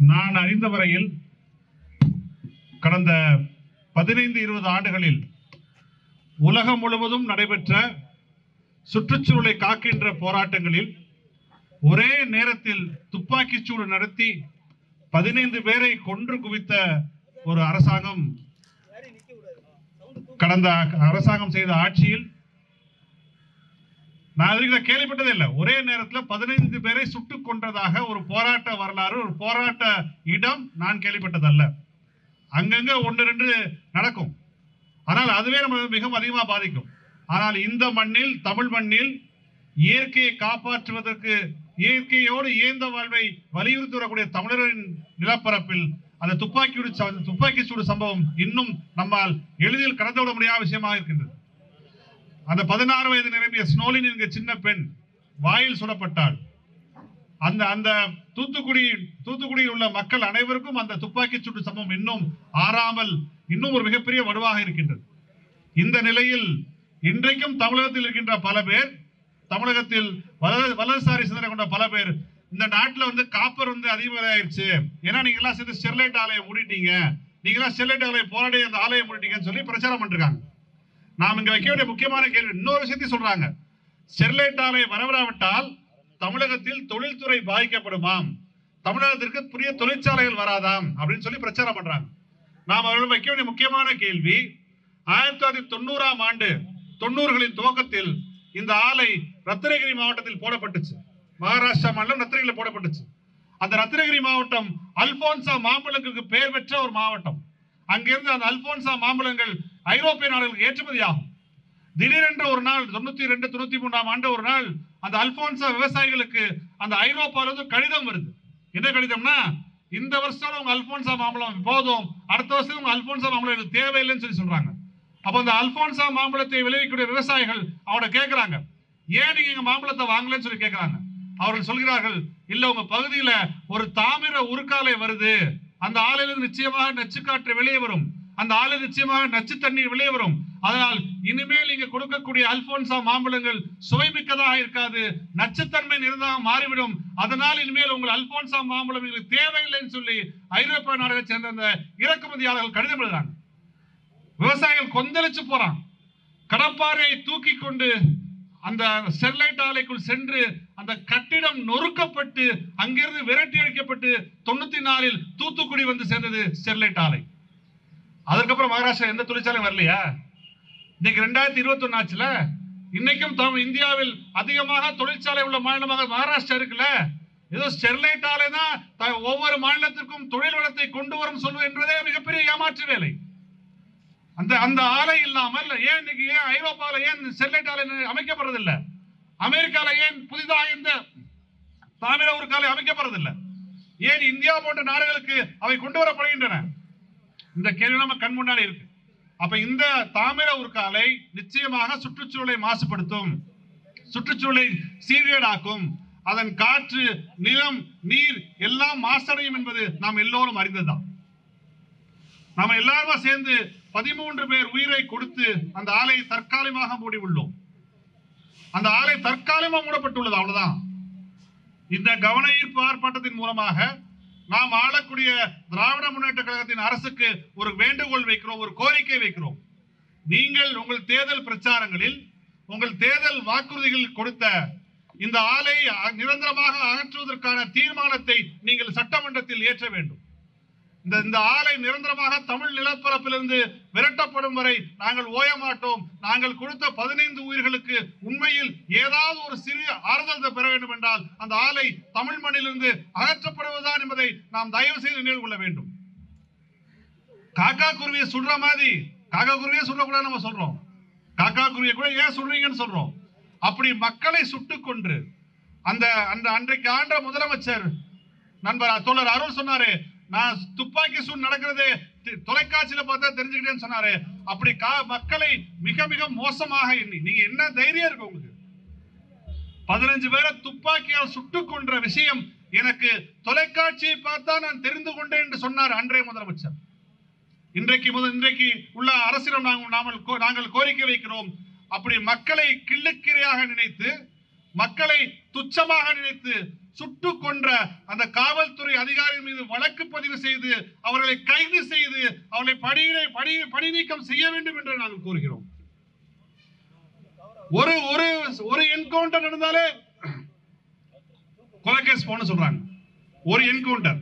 நான் அறிந்த வரையில் கடந்த பதினைந்து இருபது ஆண்டுகளில் உலகம் முழுவதும் நடைபெற்ற சுற்றுச்சூழலை காக்கின்ற போராட்டங்களில் ஒரே நேரத்தில் துப்பாக்கிச் சூடு நடத்தி பதினைந்து பேரை கொன்று குவித்த ஒரு அரசாங்கம் கடந்த அரசாங்கம் செய்த ஆட்சியில் நான் அதுல கேள்விப்பட்டதே இல்லை ஒரே நேரத்தில் பதினைந்து பேரை சுட்டுக் கொன்றதாக ஒரு போராட்ட வரலாறு ஒரு போராட்ட இடம் நான் கேள்விப்பட்டதல்ல அங்கங்க ஒன்று ரெண்டு நடக்கும் ஆனால் அதுவே நம்ம மிகவும் அதிகமாக பாதிக்கும் ஆனால் இந்த மண்ணில் தமிழ் மண்ணில் இயற்கையை காப்பாற்றுவதற்கு இயற்கையோடு இயந்த வாழ்வை வலியுறுத்தி வரக்கூடிய தமிழரின் நிலப்பரப்பில் அந்த துப்பாக்கி துப்பாக்கி சூடு சம்பவம் இன்னும் நம்மால் எளிதில் கடந்து விட முடியாத விஷயமாக இருக்கின்றது அந்த பதினாறு வயது நிரம்பிய ஸ்னோலின் என்கிற சின்ன பெண் வாயில் சுடப்பட்டாள் அந்த அந்த தூத்துக்குடி தூத்துக்குடியில் உள்ள மக்கள் அனைவருக்கும் அந்த துப்பாக்கி சூடு சம்பவம் இன்னும் ஆறாமல் இன்னும் ஒரு மிகப்பெரிய வடுவாக இருக்கின்றது இந்த நிலையில் இன்றைக்கும் தமிழகத்தில் இருக்கின்ற பல பேர் தமிழகத்தில் வலது வலதுசாரி சிந்தனை கொண்ட பல பேர் இந்த நாட்டில் வந்து காப்பர் வந்து அதிகமாக ஆயிடுச்சு ஏன்னா நீங்க எல்லாம் சேர்ந்து ஸ்டெர்லைட் ஆலையை மூடிட்டீங்க நீங்க எல்லாம் ஸ்டெர்லைட் ஆலையை போராடி அந்த ஆலையை மூடிட்டீங்கன்னு சொல்லி பிரச்சாரம் பண்ணிருக்காங்க நாம் இங்க வைக்க வேண்டிய முக்கியமான கேள்வி இன்னொரு விஷயத்தையும் சொல்றாங்க ஸ்டெர்லைட் ஆலை வரவிடாவிட்டால் தமிழகத்தில் தொழில்துறை பாதிக்கப்படுமாம் தமிழகத்திற்கு புதிய தொழிற்சாலைகள் வராதாம் அப்படின்னு சொல்லி பிரச்சாரம் பண்றாங்க நாம் அவர்கள் வைக்க வேண்டிய முக்கியமான கேள்வி ஆயிரத்தி தொள்ளாயிரத்தி தொண்ணூறாம் ஆண்டு தொண்ணூறுகளின் துவக்கத்தில் இந்த ஆலை ரத்னகிரி மாவட்டத்தில் போடப்பட்டுச்சு மகாராஷ்டிரா மாநிலம் ரத்னகிரியில் போடப்பட்டுச்சு அந்த ரத்னகிரி மாவட்டம் அல்போன்சா மாம்பழங்களுக்கு பெயர் பெற்ற ஒரு மாவட்டம் அங்கிருந்து அந்த அல்போன்சா மாம்பழங்கள் ஐரோப்பிய நாடுகளுக்கு ஏற்றுமதி ஆகும் திடீரென்று ஒரு நாள் தொண்ணூத்தி ரெண்டு தொண்ணூத்தி மூணாம் ஆண்டு ஒரு நாள் அந்த அல்போன்சா விவசாயிகளுக்கு அந்த ஐரோப்பால இருந்து கடிதம் வருது என்ன கடிதம்னா இந்த வருஷம் உங்க அல்போன்சா மாம்பழம் போதும் அடுத்த வருஷம் உங்க அல்போன்சா மாம்பழம் எனக்கு தேவையில்லைன்னு சொல்லி சொல்றாங்க அப்போ அந்த அல்போன்சா மாம்பழத்தை விளைவிக்கக்கூடிய விவசாயிகள் அவனை கேட்கிறாங்க ஏன் நீங்க எங்க மாம்பழத்தை வாங்கலன்னு சொல்லி கேட்கிறாங்க அவர்கள் சொல்கிறார்கள் இல்ல உங்க பகுதியில ஒரு தாமிர உருக்காலை வருது அந்த ஆலையிலிருந்து நிச்சயமாக நச்சுக்காற்று வெளியே வரும் அந்த ஆலை நிச்சயமாக நச்சு தண்ணீர் வெளியே வரும் அதனால் இனிமேல் நீங்க கொடுக்கக்கூடிய அல்போன்சா மாம்பழங்கள் சுவைமிக்கதாக இருக்காது நச்சுத்தன்மை நிறைந்ததாக மாறிவிடும் அதனால் இனிமேல் உங்கள் அல்போன்சா மாம்பழம் எங்களுக்கு தேவையில்லைன்னு சொல்லி ஐரோப்பிய நாடுகளை சேர்ந்த அந்த இறக்குமதியாளர்கள் கடிதம் எழுதுறாங்க விவசாயிகள் கொந்தளிச்சு போறான் கடப்பாறையை தூக்கி கொண்டு அந்த ஸ்டெர்லைட் ஆலைக்குள் சென்று அந்த கட்டிடம் நொறுக்கப்பட்டு அங்கிருந்து விரட்டி அடிக்கப்பட்டு தொண்ணூத்தி நாலில் தூத்துக்குடி வந்து சேர்ந்தது ஸ்டெர்லைட் ஆலை அதுக்கப்புறம் மகாராஷ்டிரா எந்த தொழிற்சாலையும் வரலையா இன்னைக்கு ரெண்டாயிரத்தி இருபத்தி ஒன்னு ஆச்சுல இன்னைக்கும் தமிழ் இந்தியாவில் அதிகமாக தொழிற்சாலை உள்ள மாநிலமாக மகாராஷ்டிரா இருக்குல்ல ஏதோ ஸ்டெர்லைட் ஆலை தான் த- ஒவ்வொரு மாநிலத்திற்கும் தொழில் வளத்தை கொண்டு வரும் சொல்வது என்பதே மிகப்பெரிய ஏமாற்று வேலை அந்த அந்த ஆலை இல்லாமல் ஏன் இன்னைக்கு ஏன் ஐரோப்பால ஏன் ஸ்டெர்லைட் ஆலை அமைக்கப்படுறதில்ல அமெரிக்கால ஏன் புதிதாக இந்த தாமிர உருக்காலை அமைக்கப்படுறதில்ல ஏன் இந்தியா போன்ற நாடுகளுக்கு அவை கொண்டு வரப்படுகின்றன இந்த கேள்வி நம்ம கண் முன்னாடி இருக்கு அப்ப இந்த தாமிர உருக்காலை நிச்சயமாக சுற்றுச்சூழலை மாசுபடுத்தும் சுற்றுச்சூழலை சீர்கேடாக்கும் அதன் காற்று நிலம் நீர் எல்லாம் மாசடையும் என்பது நாம் எல்லோரும் அறிந்ததுதான் நாம எல்லாருமா சேர்ந்து பதிமூன்று பேர் உயிரை கொடுத்து அந்த ஆலையை தற்காலிகமாக மூடி உள்ளோம் அந்த ஆலை தற்காலிகமாக மூடப்பட்டுள்ளது அவ்வளவுதான் இந்த கவன ஈர்ப்பு ஆர்ப்பாட்டத்தின் மூலமாக நாம் ஆளக்கூடிய திராவிட முன்னேற்ற கழகத்தின் அரசுக்கு ஒரு வேண்டுகோள் வைக்கிறோம் ஒரு கோரிக்கை வைக்கிறோம் நீங்கள் உங்கள் தேர்தல் பிரச்சாரங்களில் உங்கள் தேர்தல் வாக்குறுதிகளில் கொடுத்த இந்த ஆலை அ- நிரந்தரமாக அகற்றுவதற்கான தீர்மானத்தை நீங்கள் சட்டமன்றத்தில் ஏற்ற வேண்டும் இந்த இந்த ஆலை நிரந்தரமாக தமிழ் நிலப்பரப்பிலிருந்து விரட்டப்படும் வரை நாங்கள் ஓய மாட்டோம் நாங்கள் கொடுத்த பதினைந்து உயிர்களுக்கு உண்மையில் ஏதாவது ஒரு சிறிய ஆறுதல் பெற வேண்டும் என்றால் அந்த ஆலை தமிழ் மண்ணிலிருந்து அகற்றப்படுவதுதான் என்பதை நாம் தயவு செய்து நினைவு கொள்ள வேண்டும் காக்கா குருவியை சுடுற மாதிரி காக்கா குருவியை சுடக்கூடாது நம்ம சொல்றோம் காக்கா குருவியை கூட ஏன் சுடுறீங்கன்னு சொல்றோம் அப்படி மக்களை சுட்டுக் கொன்று அந்த அந்த அன்றைக்கு ஆண்ட முதலமைச்சர் நண்பர் தோழர் அருள் சொன்னாரு நான் துப்பாக்கி சூடு நடக்கிறது தி- தொலைக்காட்சியில பார்த்தா தெரிஞ்சுக்கிட்டேன்னு சொன்னாரு அப்படி கா- மக்களை மிக மிக மோசமாக எண்ணி நீங்க என்ன தைரியம் இருக்கு உங்களுக்கு பதினஞ்சு பேரை துப்பாக்கியால் சுட்டுக் கொன்ற விஷயம் எனக்கு தொலைக்காட்சியை பார்த்தா நான் தெரிந்து கொண்டேன் என்று சொன்னார் அன்றைய முதலமைச்சர் இன்றைக்கு முதல் இன்றைக்கு உள்ள அரசிடம் நாங்கள் நாமல் கோ- நாங்கள் கோரிக்கை வைக்கிறோம் அப்படி மக்களை கிள்ளுக்கிரையாக நினைத்து மக்களை துச்சமாக நினைத்து சுட்டு கொன்ற அந்த காவல்துறை அதிகாரி மீது வழக்கு பதிவு செய்து அவர்களை கைது செய்து அவர்களை பணியிடை பணி பணி நீக்கம் செய்ய வேண்டும் என்று நாங்கள் கூறுகிறோம் ஒரு ஒரு ஒரு என்கவுண்டர் நடந்தாலே கொலைகேஸ் போன சொல்றாங்க ஒரு என்கவுண்டர்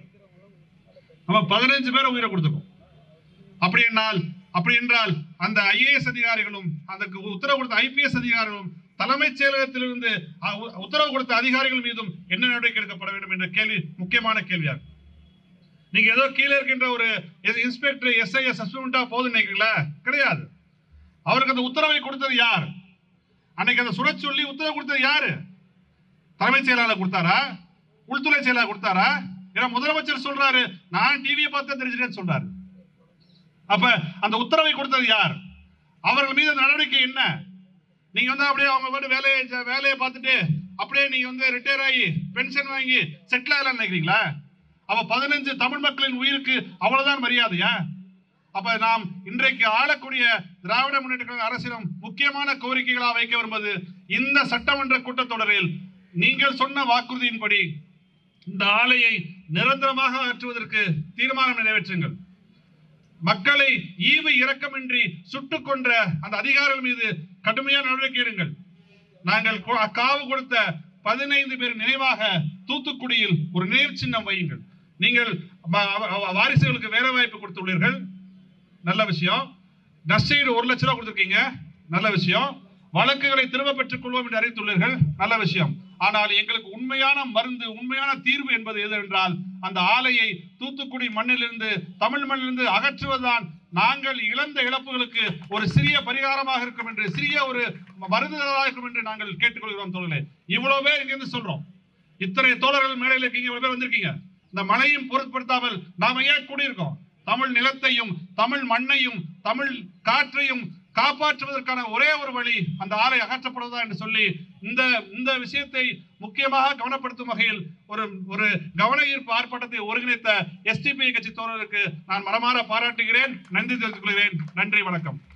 நம்ம பதினஞ்சு பேரை உயிரை கொடுத்துருக்கோம் அப்படி என்றால் அப்படி என்றால் அந்த ஐஏஎஸ் அதிகாரிகளும் அந்த உத்தரவு கொடுத்த ஐபிஎஸ் அதிகாரிகளும் தலைமைச் செயலகத்திலிருந்து அ- உ- உத்தரவு கொடுத்த அதிகாரிகள் மீதும் என்ன நடவடிக்கை எடுக்கப்பட வேண்டும் என்ற கேள்வி முக்கியமான கேள்வியாகும் நீங்க ஏதோ கீழே இருக்கின்ற ஒரு இன்ஸ்பெக்டர் எஸ்ஐ சஸ்பெண்டா போதும் நினைக்கிறீங்களா கிடையாது அவருக்கு அந்த உத்தரவை கொடுத்தது யார் அன்னைக்கு அந்த சுட சொல்லி உத்தரவு கொடுத்தது யாரு தலைமைச் செயலாளர் கொடுத்தாரா உள்துறை செயலாளர் கொடுத்தாரா ஏன்னா முதலமைச்சர் சொல்றாரு நான் டிவியை பார்த்து தெரிஞ்சுட்டேன்னு சொல்றாரு அப்ப அந்த உத்தரவை கொடுத்தது யார் அவர்கள் மீது நடவடிக்கை என்ன நீங்க வந்து அப்படியே அவங்க வந்து வேலையை செ- வேலையை பார்த்துட்டு அப்படியே நீங்க வந்து ரிட்டையர் ஆகி பென்ஷன் வாங்கி செட்டில் ஆகலாம் நினைக்கிறீங்களா அப்ப பதினஞ்சு தமிழ் மக்களின் உயிருக்கு அவ்வளவுதான் மரியாதையா அப்ப நாம் இன்றைக்கு ஆளக்கூடிய திராவிட முன்னேற்ற கழக அரசிடம் முக்கியமான கோரிக்கைகளாக வைக்க வருவது இந்த சட்டமன்ற கூட்டத்தொடரில் நீங்கள் சொன்ன வாக்குறுதியின்படி இந்த ஆலையை நிரந்தரமாக அகற்றுவதற்கு தீர்மானம் நிறைவேற்றுங்கள் மக்களை ஈவு இரக்கமின்றி சுட்டுக் கொன்ற அந்த அதிகாரிகள் மீது கடுமையான நடவடிக்கை எடுங்கள் நாங்கள் கொ- காவு கொடுத்த பதினைந்து பேர் நினைவாக தூத்துக்குடியில் ஒரு நினைவு சின்னம் வையுங்கள் நீங்கள் ம- அவ- அவ- வாரிசுகளுக்கு வேலை வாய்ப்பு கொடுத்துள்ளீர்கள் நல்ல விஷயம் நஷ்டஈடு ஒரு லட்ச ரூபா கொடுத்துருக்கீங்க நல்ல விஷயம் வழக்குகளை திரும்ப பெற்றுக் கொள்வோம் என்று அறிவித்துள்ளீர்கள் நல்ல விஷயம் ஆனால் எங்களுக்கு உண்மையான மருந்து உண்மையான தீர்வு என்பது எது என்றால் அந்த ஆலையை தூத்துக்குடி மண்ணிலிருந்து தமிழ் மண்ணிலிருந்து அகற்றுவதுதான் நாங்கள் இழந்த இழப்புகளுக்கு ஒரு சிறிய பரிகாரமாக இருக்கும் என்று சிறிய ஒரு மருந்துகளாக இருக்கும் என்று நாங்கள் கேட்டுக்கொள்கிறோம் தோழர்களே இவ்வளவு பேர் இங்கிருந்து சொல்றோம் இத்தனை தோழர்கள் மேடையில் இருக்கீங்க இவ்வளவு பேர் வந்திருக்கீங்க இந்த மழையும் பொருட்படுத்தாமல் நாம ஏன் கூடியிருக்கோம் தமிழ் நிலத்தையும் தமிழ் மண்ணையும் தமிழ் காற்றையும் காப்பாற்றுவதற்கான ஒரே ஒரு வழி அந்த ஆலை அகற்றப்படுவதா என்று சொல்லி இந்த இந்த விஷயத்தை முக்கியமாக கவனப்படுத்தும் வகையில் ஒரு ஒரு கவன ஈர்ப்பு ஆர்ப்பாட்டத்தை ஒருங்கிணைத்த எஸ்டிபி கட்சி தோழருக்கு நான் மனமாற பாராட்டுகிறேன் நன்றி தெரிவித்துக் கொள்கிறேன் நன்றி வணக்கம்